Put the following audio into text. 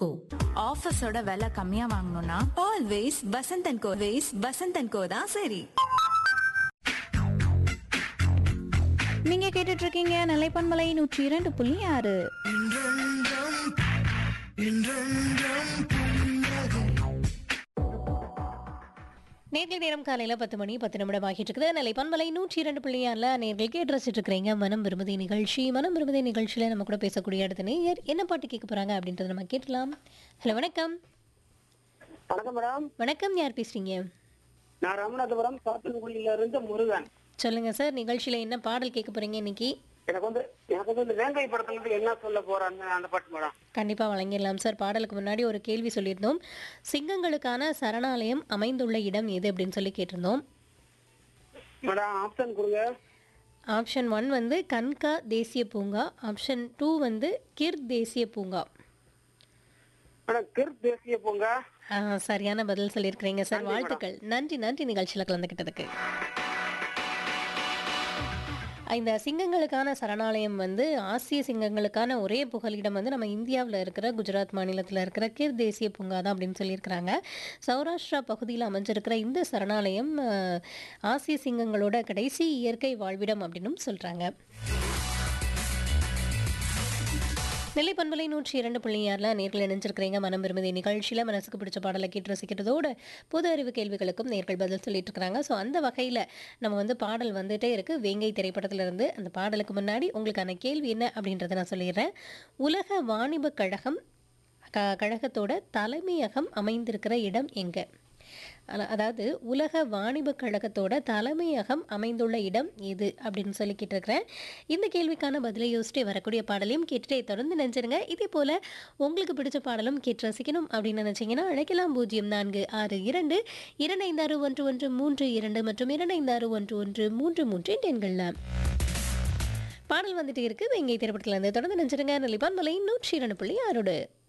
கோ ஆஃபீஸோட விலை கம்மியா வாங்கணும்னா always Vasanth and co ways Vasanth and co தான் சரி நீங்க கேட்டுட்டு இருக்கீங்க நிலைப்பன்மலை நூற்றி இரண்டு புள்ளி ஆறு நேர்கள் நேரம் காலையில் பத்து மணி பத்து நிமிடம் ஆகிட்டு இருக்குது நிலை பண்பலை நூற்றி இரண்டு புள்ளியாரில் நேர்கள் கேட்டு ரசிச்சுட்டு இருக்கிறீங்க மனம் விரும்புதி நிகழ்ச்சி மனம் விரும்புதி நிகழ்ச்சியில் நம்ம கூட பேசக்கூடிய அடுத்த நேயர் என்ன பாட்டு கேட்க போகிறாங்க அப்படின்றத நம்ம கேட்கலாம் ஹலோ வணக்கம் வணக்கம் மேடம் வணக்கம் யார் பேசுறீங்க நான் ராமநாதபுரம் சாத்தன்குடியில இருந்து முருகன் சொல்லுங்க சார் நிகழ்ச்சியில் என்ன பாடல் கேட்க போறீங்க இன்னைக்கு எனக்கு வந்து எனக்கு வந்து இந்த வேங்கை படத்துல இருந்து என்ன சொல்ல போறான்னு அந்த பாட்டு மேடம் கண்டிப்பாக வழங்கிடலாம் சார் பாடலுக்கு முன்னாடி ஒரு கேள்வி சொல்லியிருந்தோம் சிங்கங்களுக்கான சரணாலயம் அமைந்துள்ள இடம் எது அப்படின்னு சொல்லி கேட்டிருந்தோம் மேடம் ஆப்ஷன் கொடுங்க ஆப்ஷன் ஒன் வந்து கன்கா தேசிய பூங்கா ஆப்ஷன் டூ வந்து கிர் தேசிய பூங்கா மேடம் கிர் தேசிய பூங்கா ஆ, சரியான பதில் சொல்லியிருக்கிறீங்க சார் வாழ்த்துக்கள் நன்றி நன்றி நிகழ்ச்சியில் கலந்துக்கிட்டதுக்கு இந்த சிங்கங்களுக்கான சரணாலயம் வந்து ஆசிய சிங்கங்களுக்கான ஒரே புகலிடம் வந்து நம்ம இந்தியாவில் இருக்கிற குஜராத் மாநிலத்தில் இருக்கிற கிர் தேசிய பூங்கா தான் அப்படின்னு சொல்லியிருக்கிறாங்க சௌராஷ்டிரா பகுதியில் அமைஞ்சிருக்கிற இந்த சரணாலயம் ஆ, ஆசிய சிங்கங்களோட கடைசி இயற்கை வாழ்விடம் அப்படின்னும் சொல்கிறாங்க நெல்லை பண்பலை நூற்றி இரண்டு புள்ளி ஆறில் நேரில் இணைஞ்சிருக்கிறீங்க மனம் விரும்புதி நிகழ்ச்சியில் மனசுக்கு பிடிச்ச பாடலை கேட்டு ரசிக்கிறதோட பொது அறிவு கேள்விகளுக்கும் நேர்கள் பதில் சொல்லிட்டு இருக்கிறாங்க ஸோ அந்த வகையில் நம்ம வந்து பாடல் வந்துட்டே இருக்கு வேங்கை திரைப்படத்திலிருந்து அந்த பாடலுக்கு முன்னாடி உங்களுக்கான கேள்வி என்ன அப்படின்றத நான் சொல்லிடுறேன் உலக வாணிப கழகம் க கழகத்தோட தலைமையகம் அமைந்திருக்கிற இடம் எங்கே அல- அதாவது உலக வாணிப கழகத்தோட தலைமையகம் அமைந்துள்ள இடம் எது அப்படின்னு சொல்லி கேட்டிருக்கிறேன் இந்த கேள்விக்கான பதிலை யோசிச்சுட்டு வரக்கூடிய பாடலையும் கேட்டுட்டே தொடர்ந்து நினைச்சிருங்க இதே போல உங்களுக்கு பிடிச்ச பாடலும் கேட்டு ரசிக்கணும் அப்படின்னு நினைச்சீங்கன்னா அழைக்கலாம் பூஜ்ஜியம் நான்கு ஆறு இரண்டு இரண்டு ஐந்து ஆறு ஒன்று ஒன்று மூன்று இரண்டு மற்றும் இரண்டு ஐந்து ஆறு ஒன்று ஒன்று மூன்று மூன்று எண்களில் பாடல் வந்துட்டு இருக்கு வெங்கை திரைப்படத்துல இருந்து தொடர்ந்து நினைச்சிருங்க நிலைப்பான் மலை நூற்றி இரண்டு புள்ளி ஆறோடு